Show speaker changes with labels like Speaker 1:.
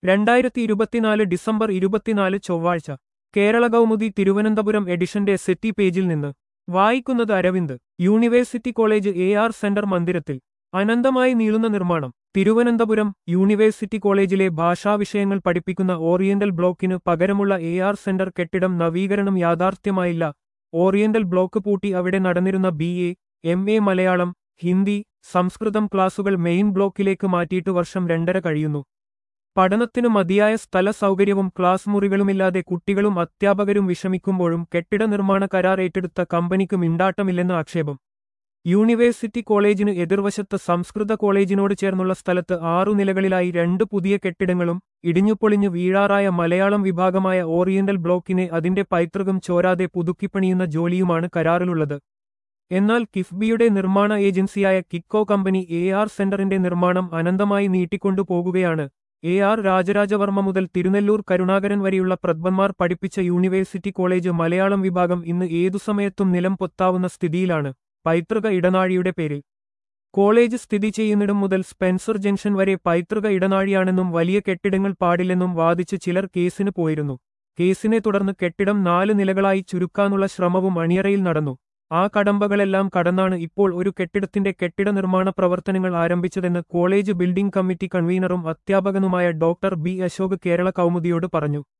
Speaker 1: രണ്ടായിരത്തി ഇരുപത്തിനാല് ഡിസംബർ ഇരുപത്തിനാല് ചൊവ്വാഴ്ച കേരള കൗമുദി തിരുവനന്തപുരം എഡിഷന്റെ സെറ്റി പേജിൽ നിന്ന് വായിക്കുന്നത് Aravind university college A R center മന്ദിരത്തിൽ അനന്തമായി നീളുന്ന നിർമ്മാണം തിരുവനന്തപുരം യൂണിവേഴ്സിറ്റി കോളേജിലെ ഭാഷാവിഷയങ്ങൾ പഠിപ്പിക്കുന്ന ഓറിയന്റൽ ബ്ലോക്കിന് പകരമുള്ള എ ആർ സെന്റർ കെട്ടിടം നവീകരണം യാഥാർത്ഥ്യമായില്ല ഓറിയന്റൽ ബ്ലോക്ക് പൂട്ടി അവിടെ നടന്നിരുന്ന B A M A Malayalam Hindi Sanskrit ക്ലാസുകൾ മെയിൻ ബ്ലോക്കിലേക്ക് മാറ്റിയിട്ട് വർഷം രണ്ടര കഴിയുന്നു പഠനത്തിനു മതിയായ സ്ഥല സൗകര്യവും ക്ലാസ് മുറികളുമില്ലാതെ കുട്ടികളും അധ്യാപകരും വിഷമിക്കുമ്പോഴും കെട്ടിട നിർമ്മാണ കരാർ ഏറ്റെടുത്ത കമ്പനിക്ക് മിണ്ടാട്ടമില്ലെന്ന് ആക്ഷേപം യൂണിവേഴ്സിറ്റി കോളേജിന് എതിർവശത്ത് സംസ്കൃത കോളേജിനോട് ചേർന്നുള്ള സ്ഥലത്ത് ആറു നിലകളിലായി രണ്ട് പുതിയ കെട്ടിടങ്ങളും ഇടിഞ്ഞുപൊളിഞ്ഞു വീഴാറായ മലയാളം വിഭാഗമായ ഓറിയന്റൽ ബ്ലോക്കിനെ അതിന്റെ പൈതൃകം ചോരാതെ പുതുക്കിപ്പണിയുന്ന ജോലിയുമാണ് കരാറിലുള്ളത് എന്നാൽ കിഫ്ബിയുടെ നിർമ്മാണ ഏജൻസിയായ കിക്കോ കമ്പനി എ ആർ സെന്ററിന്റെ നിർമ്മാണം അനന്തമായി നീട്ടിക്കൊണ്ടുപോകുകയാണ് എ ആർ രാജരാജവർമ്മ മുതൽ തിരുനെല്ലൂർ കരുണാകരൻ വരെയുള്ള പ്രദ്മന്മാർ പഠിപ്പിച്ച യൂണിവേഴ്സിറ്റി കോളേജ് മലയാളം വിഭാഗം ഇന്ന് ഏതു സമയത്തും നിലം പൊത്താവുന്ന സ്ഥിതിയിലാണ് പൈതൃക ഇടനാഴിയുടെ പേരിൽ കോളേജ് സ്ഥിതി ചെയ്യുന്നിടം മുതൽ സ്പെൻസർ ജംഗ്ഷൻ വരെ പൈതൃക ഇടനാഴിയാണെന്നും വലിയ കെട്ടിടങ്ങൾ പാടില്ലെന്നും വാദിച്ച് ചിലർ കേസിന് പോയിരുന്നു കേസിനെ തുടർന്ന് കെട്ടിടം നാല് നിലകളായി ചുരുക്കാനുള്ള ശ്രമവും അണിയറയിൽ നടന്നു ആ കടമ്പകളെല്ലാം കടന്നാണ് ഇപ്പോൾ ഒരു കെട്ടിടത്തിന്റെ കെട്ടിട നിർമ്മാണ പ്രവർത്തനങ്ങൾ ആരംഭിച്ചതെന്ന് കോളേജ് ബിൽഡിംഗ് കമ്മിറ്റി കൺവീനറും അധ്യാപകനുമായ ഡോക്ടർ ബി അശോക് കേരള കൗമുദിയോട് പറഞ്ഞു